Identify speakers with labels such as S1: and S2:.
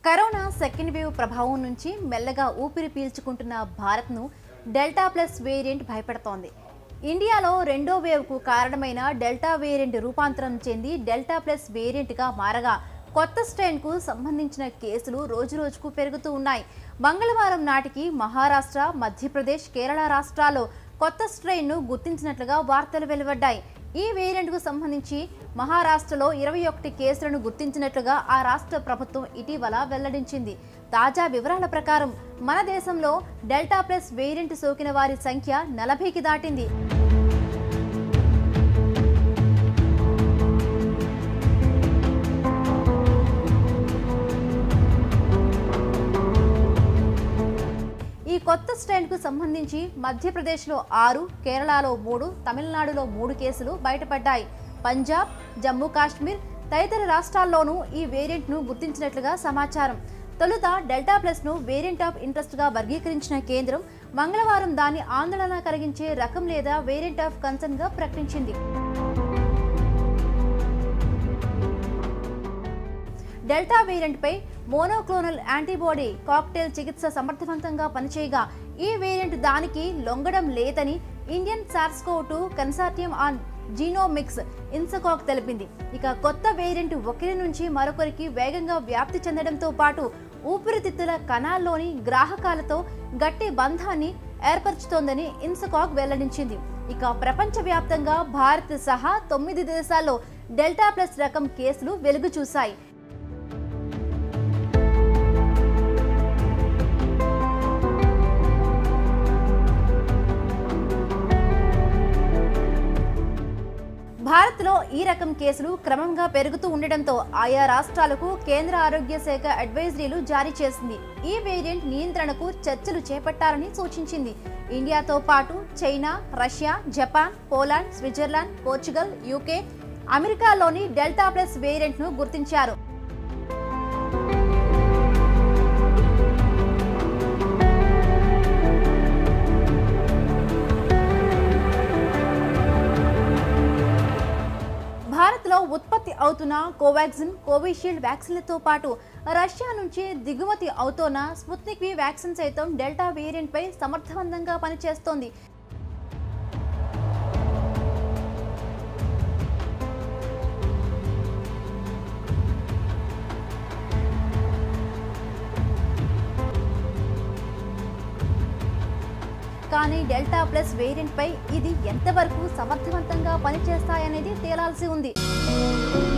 S1: corona second wave ప్రభావం నుంచి మెల్లగా ఊపిరి పీల్చుకుంటున్న భారత్ను డెల్టా ప్లస్ వేరియంట్ భయపెడుతోంది ఇండియాలో రెండో వేవ్కు కారణమైన డెల్టా వేరియంట్ రూపాంతరం చెంది డెల్టా ప్లస్ వేరియంట్గా మారగా కొత్త స్ట్రెయిన్కు సంబంధించిన కేసులు రోజురోజుకు పెరుగుతూ ఉన్నాయి మంగళవారం నాటికి మహారాష్ట్ర మధ్యప్రదేశ్ కేరళ రాష్ట్రాల్లో కొత్త స్ట్రెయిన్ను గుర్తించినట్లుగా వార్తలు వెలువడ్డాయి ఈ వేరియంట్కు సంబంధించి మహారాష్ట్రలో ఇరవై ఒకటి కేసులను గుర్తించినట్లుగా ఆ రాష్ట్ర ప్రభుత్వం ఇటీవల వెల్లడించింది తాజా వివరాల ప్రకారం మన దేశంలో డెల్టా ప్లస్ వేరియంట్ సోకిన వారి సంఖ్య నలభైకి దాటింది ఈ కొత్త స్ట్రెయిన్కు సంబంధించి మధ్యప్రదేశ్లో ఆరు కేరళలో మూడు తమిళనాడులో మూడు కేసులు బయటపడ్డాయి పంజాబ్ జమ్మూ కాశ్మీర్ తదితర రాష్ట్రాల్లోనూ ఈ వేరియంట్ను గుర్తించినట్లుగా సమాచారం తొలుత డెల్టా ప్లస్ను వేరియంట్ ఆఫ్ ఇంట్రెస్ట్గా వర్గీకరించిన కేంద్రం మంగళవారం దాన్ని ఆందోళన కలిగించే రకం లేదా వేరియంట్ ఆఫ్ కన్సర్న్గా ప్రకటించింది డెల్టా వేరియంట్పై మోనోక్లోనల్ యాంటీబాడీ కాక్టైల్ చికిత్స సమర్థవంతంగా పనిచేయగా ఈ వేరియంట్ దానికి లొంగడం లేదని Indian SARS CoV two consortium on genomics INSACOG తెలిపింది ఇక కొత్త వేరియంట్ ఒకరి నుంచి మరొకరికి వేగంగా వ్యాప్తి చెందడంతో పాటు ఊపిరితిత్తుల కణాల్లోని గ్రాహకాలతో గట్టి బంధాన్ని ఏర్పరుచుతోందని ఇన్సకాక్ వెల్లడించింది ఇక ప్రపంచవ్యాప్తంగా భారత్ సహా తొమ్మిది దేశాల్లో డెల్టా ప్లస్ రకం కేసులు వెలుగు చూశాయి భారత్లో ఈ రకం కేసులు క్రమంగా పెరుగుతూ ఉండడంతో ఆయా రాష్ట్రాలకు కేంద్ర ఆరోగ్య శాఖ అడ్వైజరీలు జారీ చేసింది ఈ వేరియంట్ నియంత్రణకు చర్చలు చేపట్టాలని సూచించింది ఇండియాతో పాటు China Russia Japan Poland Switzerland Portugal UK అమెరికాలోని డెల్టా ప్లస్ వేరియంట్ను గుర్తించారు భారత్లో ఉత్పత్తి అవుతున్న కోవాక్సిన్ కోవిషీల్డ్ వ్యాక్సిన్లతో పాటు రష్యా నుంచి దిగుమతి అవుతోన్న స్పుత్నిక్ వి వ్యాక్సిన్ సైతం డెల్టా వేరియంట్పై సమర్థవంతంగా పనిచేస్తోంది కానీ డెల్టా ప్లస్ వేరియంట్పై ఇది ఎంతవరకు సమర్థవంతంగా పనిచేస్తాయనేది తేలాల్సి ఉంది